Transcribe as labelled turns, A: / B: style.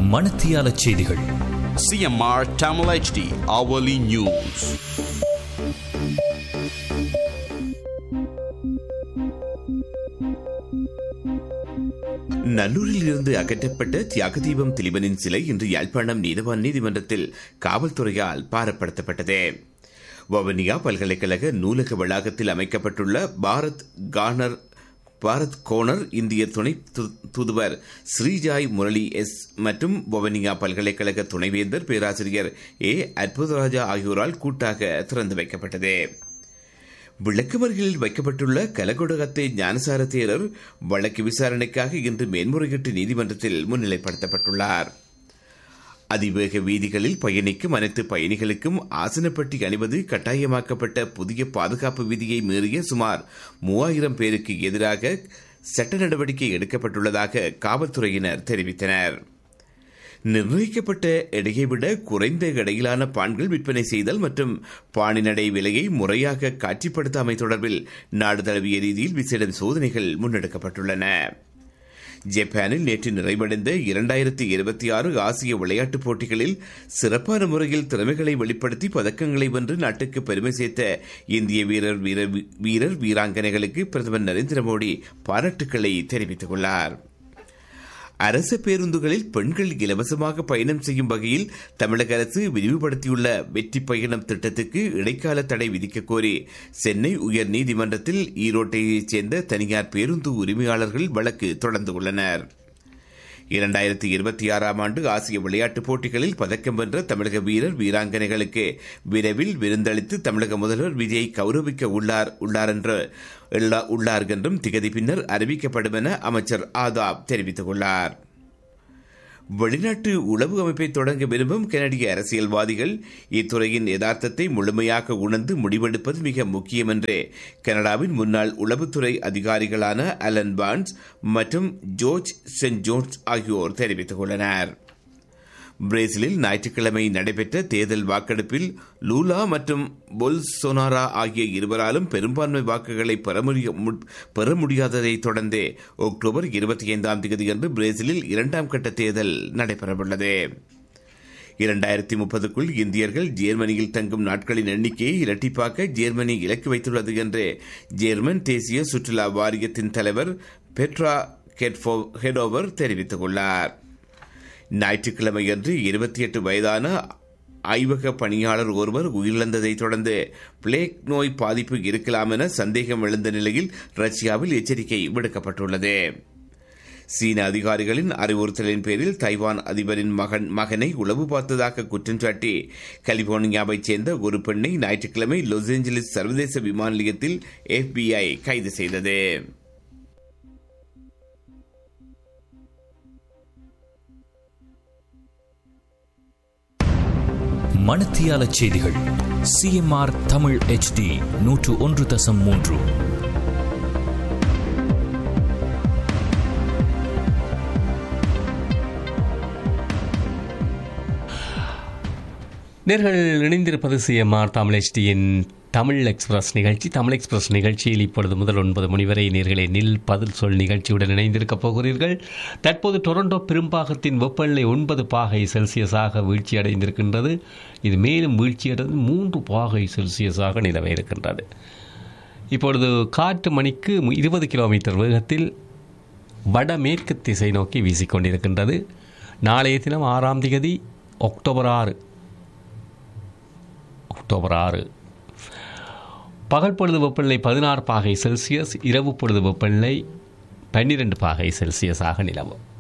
A: மணத்தியால செய்திகள்
B: CMR Tamil HD hourly news.
C: நல்லூரில் இருந்து அகற்றப்பட்ட தியாகதீபம் திலிபனின் சிலை இன்று யாழ்ப்பாணம் நீதவான் நீதிமன்றத்தில் காவல்துறையால் பாரப்படுத்தப்பட்டது வவுனியா பல்கலைக்கழக நூலக வளாகத்தில் அமைக்கப்பட்டுள்ள பாரத் கானர் பாரத் கோனர் இந்திய துணை து- தூதுவர் ஸ்ரீஜாய் முரளி எஸ் மற்றும் வவுனியா பல்கலைக்கழக துணைவேந்தர் பேராசிரியர் ஏ அற்புதராஜா ஆகியோரால் கூட்டாக திறந்து வைக்கப்பட்டது விளக்குமறிகளில் வைக்கப்பட்டுள்ள கலகொடகத்தை ஞானசார தேரர் வழக்கு விசாரணைக்காக இன்று மேன்முறையீட்டு நீதிமன்றத்தில் முன்னிலைப்படுத்தப்பட்டுள்ளார் அதிவேக வீதிகளில் பயணிக்கும் அனைத்து பயணிகளுக்கும் ஆசனப்பட்டி அணிவது கட்டாயமாக்கப்பட்ட புதிய பாதுகாப்பு விதியை மீறிய சுமார் மூவாயிரம் பேருக்கு எதிராக சட்ட நடவடிக்கை எடுக்கப்பட்டுள்ளதாக காவல்துறையினர் தெரிவித்தனர் நிர்ணயிக்கப்பட்ட எடையை விட குறைந்த எடையிலான பான்கள் விற்பனை செய்தல் மற்றும் பாணிநடை விலையை முறையாக காட்சிப்படுத்தாமை தொடர்பில் நாடு தழுவிய ரீதியில் விசேட சோதனைகள் முன்னெடுக்கப்பட்டுள்ளன ஜப்பானில் நேற்று நிறைவடைந்த இரண்டாயிரத்தி இருபத்தி ஆறு ஆசிய விளையாட்டுப் போட்டிகளில் சிறப்பான முறையில் திறமைகளை வெளிப்படுத்தி பதக்கங்களை வென்று நாட்டுக்கு பெருமை சேர்த்த இந்திய வீரர் வீரர் வீரர் வீராங்கனைகளுக்கு பிரதமர் நரேந்திர மோடி பாராட்டுக்களை தெரிவித்துள்ளார் அரசு பேருந்துகளில் பெண்கள் இலவசமாக பயணம் செய்யும் வகையில் தமிழக அரசு விரிவுபடுத்தியுள்ள வெற்றி பயணம் திட்டத்துக்கு இடைக்கால தடை விதிக்க கோரி சென்னை உயர் நீதிமன்றத்தில் ஈரோட்டையைச் சேர்ந்த தனியார் பேருந்து உரிமையாளர்கள் வழக்கு தொடர்ந்து உள்ளனர் இரண்டாயிரத்தி இருபத்தி ஆறாம் ஆண்டு ஆசிய விளையாட்டுப் போட்டிகளில் பதக்கம் வென்ற தமிழக வீரர் வீராங்கனைகளுக்கு விரைவில் விருந்தளித்து தமிழக முதல்வர் விஜய் கௌரவிக்க உள்ளார் உள்ளார் என்று உள்ளா- உள்ளார் என்றும் திகதி பின்னர் அறிவிக்கப்படும் என அமைச்சர் ஆதாப் தெரிவித்துள்ளார் வெளிநாட்டு உளவு அமைப்பை தொடங்க விரும்பும் கனடிய அரசியல்வாதிகள் இத்துறையின் யதார்த்தத்தை முழுமையாக உணர்ந்து முடிவெடுப்பது மிக முக்கியம் என்று கனடாவின் முன்னாள் உளவுத்துறை அதிகாரிகளான அலன் பான்ஸ் மற்றும் ஜோர்ஜ் சென்ட் ஜோன்ஸ் ஆகியோர் தெரிவித்துள்ளனர் பிரேசிலில் ஞாயிற்றுக்கிழமை நடைபெற்ற தேர்தல் வாக்கெடுப்பில் லூலா மற்றும் பொல்சொனாரா ஆகிய இருவராலும் பெரும்பான்மை வாக்குகளை பெற முடிய- மு- பெற முடியாததை தொடர்ந்து அக்டோபர் இருபத்தி ஐந்தாம் தேதியன்று பிரேசிலில் இரண்டாம் கட்ட தேர்தல் நடைபெறவுள்ளது இரண்டாயிரத்தி முப்பதுக்குள் இந்தியர்கள் ஜெர்மனியில் தங்கும் நாட்களின் எண்ணிக்கையை இரட்டிப்பாக்க ஜெர்மனி இலக்கு வைத்துள்ளது என்று ஜெர்மன் தேசிய சுற்றுலா வாரியத்தின் தலைவர் பெட்ரா கெட்ஃபோ- ஹெடோவர் தெரிவித்துள்ளார் ஞாயிற்றுக்கிழமையன்று இருபத்தி எட்டு வயதான ஆய்வக பணியாளர் ஒருவர் உயிரிழந்ததைத் தொடர்ந்து பிளேக் நோய் பாதிப்பு இருக்கலாம் என சந்தேகம் எழுந்த நிலையில் ரஷ்யாவில் எச்சரிக்கை விடுக்கப்பட்டுள்ளது சீன அதிகாரிகளின் அறிவுறுத்தலின் பேரில் தைவான் அதிபரின் மகன் மகனை உளவு பார்த்ததாக குற்றம் சாட்டி கலிபோர்னியாவைச் சேர்ந்த ஒரு பெண்ணை ஞாயிற்றுக்கிழமை லாஸ் ஏஞ்சலிஸ் சர்வதேச விமான நிலையத்தில் எஃபிஐ கைது செய்தது
A: மணத்தியால செய்திகள் சிஎம்ஆர் தமிழ் HD நூற்று ஒன்று தசம் மூன்று
D: நேர்கள் இணைந்திருப்பது சிஎம்ஆர் தமிழ் HDயின் தமிழ் எக்ஸ்பிரஸ் நிகழ்ச்சி தமிழ் எக்ஸ்பிரஸ் நிகழ்ச்சியில் இப்பொழுது முதல் ஒன்பது மணி வரை நேர்களை நில் பதில் சொல் நிகழ்ச்சியுடன் இணைந்திருக்கப் போகிறீர்கள் தற்போது டொரண்டோ பெரும்பாகத்தின் வெப்பநிலை ஒன்பது பாகை செல்சியஸாக வீழ்ச்சி அடைந்திருக்கின்றது இது மேலும் வீழ்ச்சியடைந்து மூன்று பாகை செல்சியஸாக நிலவ இருக்கின்றது இப்பொழுது காற்று மணிக்கு இருபது கிலோமீட்டர் வேகத்தில் வடமேற்கு திசை நோக்கி வீசிக்கொண்டிருக்கின்றது நாளைய தினம் ஆறாம் திகதி அக்டோபர் ஆறு அக்டோபர் ஆறு பகல் பொழுது வெப்பநிலை பதினாறு பாகை செல்சியஸ் இரவு பொழுது வெப்பநிலை பன்னிரண்டு பாகை செல்சியஸாக நிலவும்